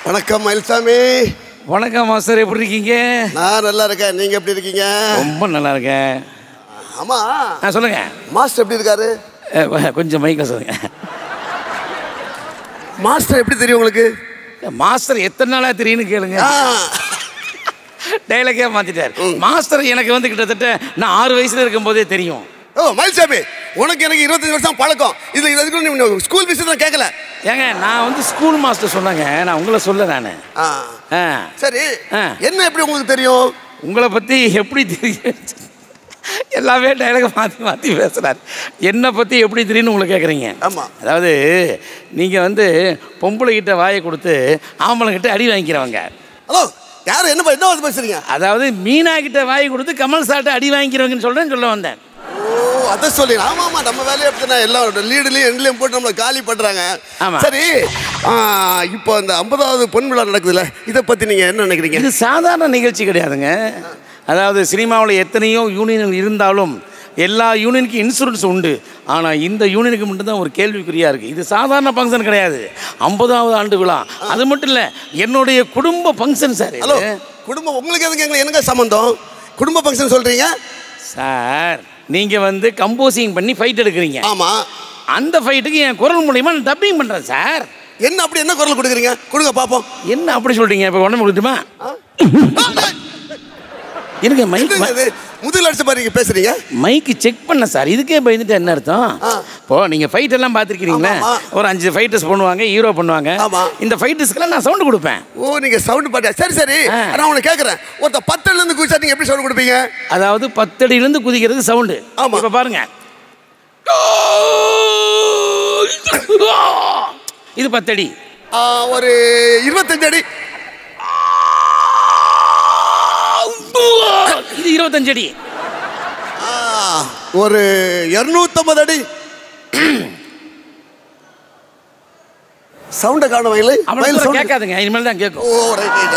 வணக்கம் மயில்சாமி வணக்கம் மாஸ்டர் எப்படி இருக்கீங்க நான் நல்லா இருக்கேன் நீங்க எப்படி இருக்கீங்க ரொம்ப நல்லா இருக்கேன் ஆமா ஆ சொல்லுங்க மாஸ்டர் எப்படி இருக்காரு அஹ், வ- கொஞ்சம் மைக்கில் சொல்லுங்க மாஸ்டர் எப்படி தெரியும் உங்களுக்கு மாஸ்டர் எத்தனை நாளா தெரியும்னு கேளுங்க ஆ, டைலாக்கே மாத்திட்டார் மாஸ்டர் எனக்கு வந்து கிட்டத்தட்ட நான் ஆறு வயசுல இருக்கும்போதே தெரியும் ஓ மயில்சாமி உனக்கு எனக்கு இருபத்தஞ்சு வருஷம் பழக்கம் இதுல இதுக்கு நீ ஸ்கூல் விஷயத்துல கேட்கல ஏங்க நான் வந்து ஸ்கூல் மாஸ்டர் சொன்னாங்க நான் உங்களை சொல்ல நான் ஆ, ஆ சரி ஆ. என்ன எப்படி உங்களுக்கு தெரியும் உங்களை பற்றி எப்படி தெரியும் எல்லாமே டைலாக மாற்றி மாற்றி பேசுகிறார் என்னை பற்றி எப்படி தெரியும்னு உங்களை கேட்குறீங்க ஆமா. அதாவது நீங்கள் வந்து பொம்பளை கிட்ட வாயை கொடுத்து ஆம்பளை கிட்ட அடி வாங்கிக்கிறவங்க ஹலோ யார் என்ன ப- என்ன வந்து பேசுறீங்க அதாவது மீனா கிட்ட வாய் கொடுத்து கமல் சார்ட்ட அடி வாங்கிக்கிறவங்கன்னு சொல்கிறேன்னு சொல்ல வந்தேன் ஓ அதை சொல்லி ஆமா ஆமா நம்ம வேலையை அப்படிதான் எல்லாம் லீடுலையும் எண்ட்லையும் போட்டு நம்மளை காலி பண்றாங்க ஆமா. சரி ஆ, இப்போ அந்த ஐம்பதாவது பொன் விழா நடக்குதுல்ல இதை பத்தி நீங்க என்ன நினைக்கிறீங்க இது சாதாரண நிகழ்ச்சி கிடையாதுங்க அதாவது சினிமாவில் எத்தனையோ யூனியன் இருந்தாலும் எல்லா யூனியனுக்கும் இன்சூரன்ஸ் உண்டு ஆனால் இந்த யூனியனுக்கு மட்டும்தான் ஒரு கேள்விக்குறியாக இருக்குது இது சாதாரண ஃபங்க்ஷன் கிடையாது ஐம்பதாவது ஆண்டு விழா அது மட்டும் இல்லை என்னுடைய குடும்ப ஃபங்க்ஷன் சார் இது. ஹலோ குடும்பம் உங்களுக்கு எதுக்கு எங்களுக்கு என்னங்க சம்மந்தம் குடும்ப ஃபங்க்ஷன் சொல்றீங்க சார் நீங்கள் வந்து கம்போசிங் பண்ணி ஃபைட் எடுக்கிறீங்க ஆமா அந்த ஃபைட்டுக்கு என் குரல் மூலியமாக நான் டப்பிங் பண்ணுறேன் சார் என்ன அப்படி என்ன குரல் கொடுக்குறீங்க கொடுங்க பாப்போம் என்ன அப்படி சொல்கிறீங்க இப்போ உடம்பு கொடுத்துமா இருங்க மைக் என்னங்க இது முதுகில் அடிச்ச மாதிரி நீங்க பேசுறீங்க மைக்கு செக் பண்ண சார் இதுக்கே பயந்துட்டு என்ன அர்த்தம் ஆ. இப்போ நீங்க ஃபைட் எல்லாம் பார்த்துருக்கீங்களா ஆமா, ஒரு அஞ்சு ஃபைட்டர்ஸ் பண்ணுவாங்க ஹீரோ பண்ணுவாங்க ஆமா. இந்த ஃபைட்டர்ஸ்க்கெல்லாம் நான் சவுண்ட் கொடுப்பேன் ஓ நீங்க சவுண்ட் பாட்டியா சரி சரி ஆ. நான் உனக்கு கேட்கறேன் ஒருத்த பத்துல இருந்து குதிச்சா நீங்க எப்படி சவுண்ட் கொடுப்பீங்க அதாவது பத்தடியிலேருந்து குதிக்கிறதுக்கு சவுண்டு ஆமா. இப்போ பாருங்க இது பத்தடி ஆ, ஒரு இருபத்தஞ்சு அடி இது இருபத்தஞ்சு அடி ஆ, ஒரு இருநூத்தம்பது அடி சவுண்டை காணும் வயலு அவ்வளோ வயல் தூரம் sound. கேட்காதுங்க இனிமேல் தான் கேட்கும் ஓ ரைட் ரைட்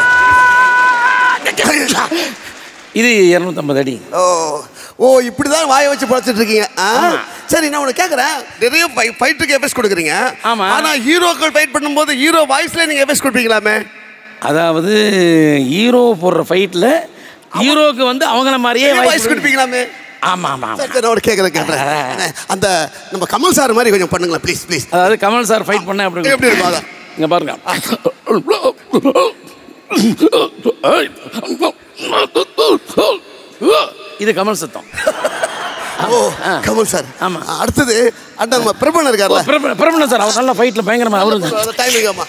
இது இரநூத்தம்பது அடி ஓ ஓ இப்படி தான் வாயை வச்சு பழச்சிட்டு இருக்கீங்க ஆ? ஆமா. சரி நான் உனக்கு கேட்குறேன் நிறைய ஃபைட்டுக்கு எஃபெக்ட் கொடுக்குறீங்க ஆமா. ஆனால் ஹீரோக்கள் ஃபைட் பண்ணும்போது ஹீரோ வாய்ஸ்ல நீங்கள் எஃபெக்ட் கொடுப்பீங்களாமே அதாவது ஹீரோ போடுற ஃபைட்டில் ஹீரோக்கு வந்து அவங்கள மாதிரியே வாய்ஸ் வாய்ஸ் கொடுப்பீங்களாமே ஆமா ஆமா ஆமா. சரி சரி நான் ஒரு கேட்குறேன் கேட்குறேன் அந்த நம்ம கமல் சார் மாதிரி கொஞ்சம் பண்ணுங்களேன் ப்ளீஸ் ப்ளீஸ் அதாவது கமல் சார் ஃபைட் பண்ண அப்படி எப்படி இருக்கும் அதான்? இங்க பாருங்க இது கமல் சத்தம் ஓ ஆ. கமல் சார் ஆமா. அடுத்தது அண்ணா நம்ம பிரபன் இருக்கார்ல பிரபல சார் அவர் நல்ல ஃபைட்ல பயங்கரமா அவரு டைமிங் ஆமா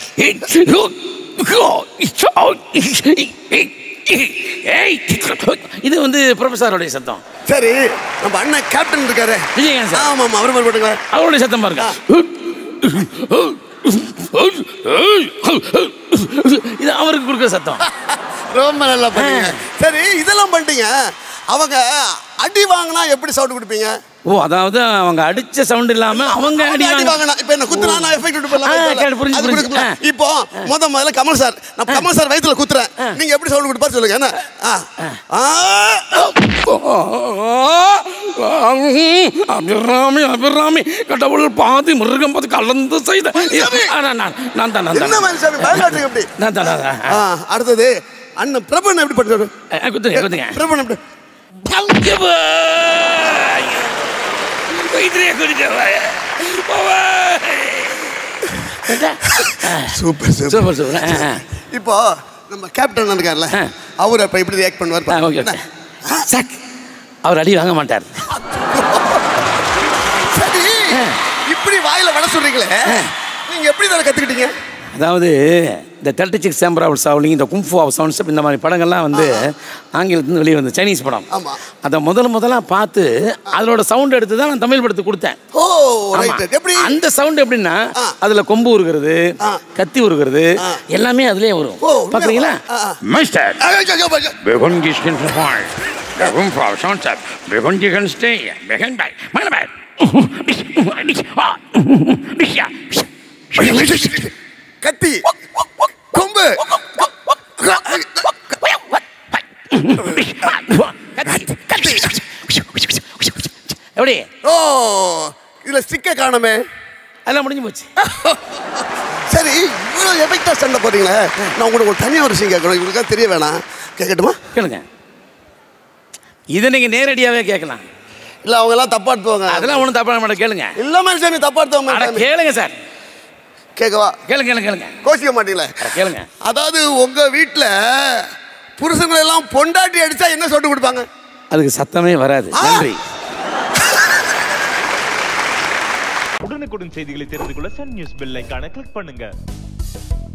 இது வந்து ப்ரொஃபஸருடைய சத்தம் சரி நம்ம அண்ணன் கேப்டன் இருக்காரு விஜயகாந்த் சார் ஆமா ஆமா அவர் மாதிரி போட்டுங்களேன் அவருடைய சத்தம் பாருங்க இது அவருக்கு கொடுக்குற சத்தம் ரொம்ப நல்லா பண்ணீங்க சரி இதெல்லாம் பண்ணிட்டீங்க அவங்க அடி வாங்கினா எப்படி சவுண்ட் கொடுப்பீங்க ஓ அதாவது அவங்க அடிச்ச சவுண்ட் இல்லாம அவங்க அடி அடி வாங்க வாங்கினா இப்போ என்ன குத்துனா நான் எஃபெக்ட் விட்டு போடலாம் ஆ, கேட்டு, புரிஞ்சு, அது புரிஞ்சு. கொடுக்கலாம். ஆ. இப்போ முத முதல்ல கமல் சார் நான் கமல் சார் வயித்துல குத்துறேன் நீங்க எப்படி சவுண்ட் கொடுப்பாரு சொல்லுங்க என்ன ஆ. ஆ. அபிராமி அபிராமி கடவுள் பாதி மிருகம் பாதி கலந்து செய்த ஆ, நான் நான் நான் தான் நான் என்ன தான் மாதிரி சாமி பயங்காட்டுங்க எப்படி நான் தான் நான் தான். ஆ, அடுத்தது அண்ணன் பிரபன் எப்படி பண்றாரு ஆ, குத்துங்க குத்துங்க பிரபன் எப்படி வயிற்றுலையே குடிச்சவன். சூப்பர் சூப்பர் சூப்பர் ஆ, ஆ. இப்போ நம்ம கேப்டன் இருக்கார்ல ஆ. அவர் அப்ப எப்படி ரியாக்ட் பண்ணுவார் ஆ, ஓகே ஓகே சாக் அவர் அடி வாங்க மாட்டார் சரி இப்படி வாயில வட சொல்றீங்களே நீங்க எப்படி இதை கத்துக்கிட்டீங்க அதாவது இந்த thirty six chamber of Shaolin இந்த கும்ஃபு ஆஃப் சவுண்ட்ஸ் இந்த மாதிரி படங்கள்லாம் வந்து ஆங்கிலத்துலேருந்து வெளியே வந்து சைனீஸ் படம் ஆமா. அதை முதல் முதலாக பார்த்து அதோட சவுண்ட் எடுத்து தான் நான் தமிழ் படத்துக்கு கொடுத்தேன் ஓ ஆமா. ரைட் எப்படி அந்த சவுண்ட் எப்படின்னா ஆ. அதுல கொம்பு உருகிறது ஆ. கத்தி உருகிறது ஆ. எல்லாமே அதுலயே வரும் ஓ, உண்மையா? பாக்குறீங்களா ஆ, ஆ. Meister, ஐயோ, ஐயோ, ஐயோ. begon gischen Fall. Der Rumpf auf Soundset, begon die ganz stay, begon bei, meine bei. கத்தி கொம்பு எப்படி ஓ இதுல ஸ்டிக்க காணமே அதெல்லாம் முடிஞ்சு போச்சு சரி அவ்வளோ எஃபெக்டாக சண்டை போடுறீங்களே நான் உங்களுக்கு ஒரு தனியாக ஒரு விஷயம் கேட்கணும் இவங்களுக்காக தெரிய வேணாம் கேட்கட்டுமா கேளுங்க இதை நீங்கள் நேரடியாகவே கேட்கலாம் இல்லை அவங்க எல்லாம் தப்பா எடுத்துவாங்க அதெல்லாம் ஒன்றும் தப்பாக மாட்டேன் கேளுங்க இல்லை மனுஷன் நீ தப்பா அட எடுத்துவாங்க கேளுங்க சார் கேட்கவா கேளுங்க கேளுங்க கேளுங்க கோச்சிக்க மாட்டீங்களே அட கேளுங்க அதாவது உங்க வீட்டில் புருஷங்களை எல்லாம் பொண்டாட்டி அடிச்சா என்ன சொல்லிட்டு கொடுப்பாங்க அதுக்கு சத்தமே வராது ஆ. நன்றி உடனுக்குடன் செய்திகளை தெரிந்து கொள்ள சன் நியூஸ் பெல் ஐகானை கிளிக் பண்ணுங்க